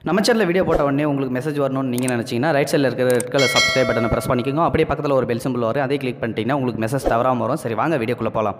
நம்ம சேனலில் வீடியோ போட்ட உடனே உங்களுக்கு மெசேஜ் வரணும்னு நீங்கள் நினச்சிங்கன்னா ரைட் சைடில் இருக்கிற ரெட் கலர் சப்ஸ்கிரைப் பட்டனை ப்ரெஸ் பண்ணிக்கோங்க அப்படியே பக்கத்தில் ஒரு பெல் சிம்பிள் வரும் அதே கிளிக் பண்ணிட்டீங்கன்னா உங்களுக்கு மெசேஜ் தவறாமல் வரும் சரி வாங்க வீடியோக்குள்ளே போகலாம்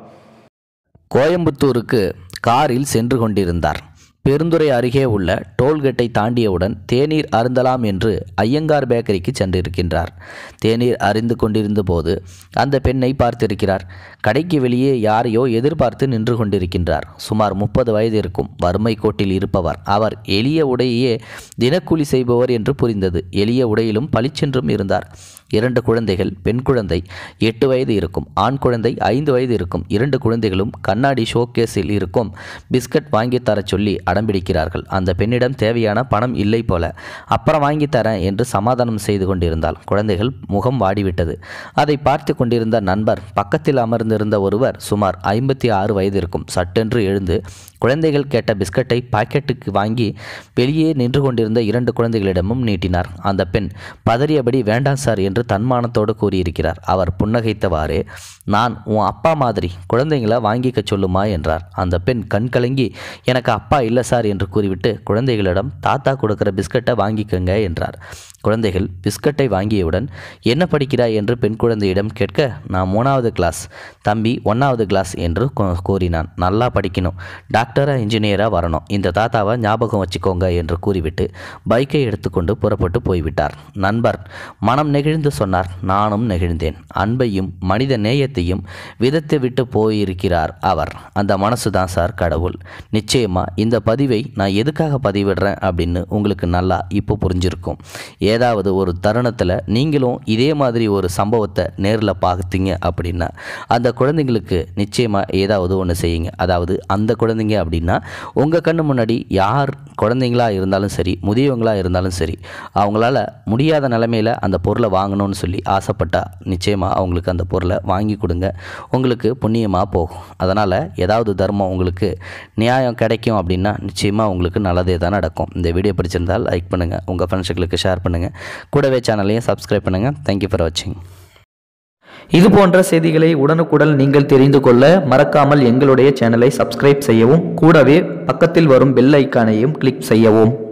கோயம்புத்தூருக்கு காரில் சென்று கொண்டிருந்தார் பெருந்துறை அருகே உள்ள டோல்கேட்டை தாண்டியவுடன் தேநீர் அருந்தலாம் என்று ஐயங்கார் பேக்கரிக்கு சென்றிருக்கின்றார் தேநீர் அருந்து கொண்டிருந்த போது அந்த பெண்ணை பார்த்திருக்கிறார் கடைக்கு வெளியே யாரையோ எதிர்பார்த்து நின்று கொண்டிருக்கின்றார் சுமார் முப்பது வயது இருக்கும் வறுமை கோட்டில் இருப்பவர் அவர் எளிய உடையே தினக்கூலி செய்பவர் என்று புரிந்தது எளிய உடையிலும் பளிச்சென்றும் இருந்தார் இரண்டு குழந்தைகள் பெண் குழந்தை எட்டு வயது இருக்கும் ஆண் குழந்தை ஐந்து வயது இருக்கும் இரண்டு குழந்தைகளும் கண்ணாடி ஷோகேஸில் இருக்கும் பிஸ்கட் வாங்கி தரச் சொல்லி அடம்பிடிக்கிறார்கள் அந்த பெண்ணிடம் தேவையான பணம் இல்லை போல அப்புறம் வாங்கி தரேன் என்று சமாதானம் செய்து கொண்டிருந்தாள் குழந்தைகள் முகம் வாடிவிட்டது அதை பார்த்து கொண்டிருந்த நண்பர் பக்கத்தில் அமர்ந்திருந்த ஒருவர் சுமார் ஐம்பத்தி ஆறு வயது இருக்கும் சட்டென்று எழுந்து குழந்தைகள் கேட்ட பிஸ்கட்டை பாக்கெட்டுக்கு வாங்கி வெளியே நின்று கொண்டிருந்த இரண்டு குழந்தைகளிடமும் நீட்டினார் அந்த பெண் பதறியபடி வேண்டாம் சார் என்று தன்மானத்தோடு கூறியிருக்கிறார் அவர் புன்னகைத்தவாறே நான் உன் அப்பா மாதிரி குழந்தைங்கள வாங்கிக்க சொல்லுமா என்றார் அந்த பெண் கண் கலங்கி எனக்கு அப்பா இல்லை சார் என்று கூறிவிட்டு குழந்தைகளிடம் தாத்தா கொடுக்கிற பிஸ்கட்டை வாங்கிக்கங்க என்றார் குழந்தைகள் பிஸ்கட்டை வாங்கியவுடன் என்ன படிக்கிறாய் என்று பெண் குழந்தையிடம் கேட்க நான் மூணாவது கிளாஸ் தம்பி ஒன்றாவது கிளாஸ் என்று கூ- கூறினான் நல்லா படிக்கணும் டாக்டராக இன்ஜினியராக வரணும் இந்த தாத்தாவை ஞாபகம் வச்சுக்கோங்க என்று கூறிவிட்டு பைக்கை எடுத்துக்கொண்டு புறப்பட்டு போய்விட்டார் நண்பர் மனம் நெகிழ்ந்து சொன்னார் நானும் நெகிழ்ந்தேன் அன்பையும் மனித நேயத்தையும் விதத்து விட்டு போயிருக்கிறார் அவர் அந்த மனசு தான் சார் கடவுள் நிச்சயமா இந்த பதிவை நான் எதுக்காக பதிவிடுறேன் அப்படின்னு உங்களுக்கு நல்லா இப்போ புரிஞ்சிருக்கும் ஏதாவது ஒரு தருணத்தில் நீங்களும் இதே மாதிரி ஒரு சம்பவத்தை நேரில் பார்த்தீங்க அப்படின்னா அந்த குழந்தைங்களுக்கு நிச்சயமாக ஏதாவது ஒன்று செய்யுங்க அதாவது அந்த குழந்தைங்க அப்படின்னா உங்கள் கண்ணு முன்னாடி யார் குழந்தைங்களா இருந்தாலும் சரி முதியவங்களா இருந்தாலும் சரி அவங்களால முடியாத நிலைமையில் அந்த பொருளை வாங்கணும்னு சொல்லி ஆசைப்பட்டா நிச்சயமாக அவங்களுக்கு அந்த பொருளை வாங்கி கொடுங்க உங்களுக்கு புண்ணியமாக போகும் அதனால் ஏதாவது தர்மம் உங்களுக்கு நியாயம் கிடைக்கும் அப்படின்னா நிச்சயமாக உங்களுக்கு நல்லதே தான் நடக்கும் இந்த வீடியோ பிடிச்சிருந்தால் லைக் பண்ணுங்கள் உங்கள் ஃப்ரெண்ட்ஸுகளுக்கு ஷேர் பண்ணுங்கள் கூடவே சேனலையும் சப்ஸ்கிரைப் பண்ணுங்கள் தேங்க்யூ ஃபார் வாட்சிங் இது போன்ற செய்திகளை உடனுக்குடன் நீங்கள் தெரிந்து கொள்ள மறக்காமல் எங்களுடைய சேனலை சப்ஸ்கிரைப் செய்யவும் கூடவே பக்கத்தில் வரும் பெல் ஐக்கானையும் கிளிக் செய்யவும்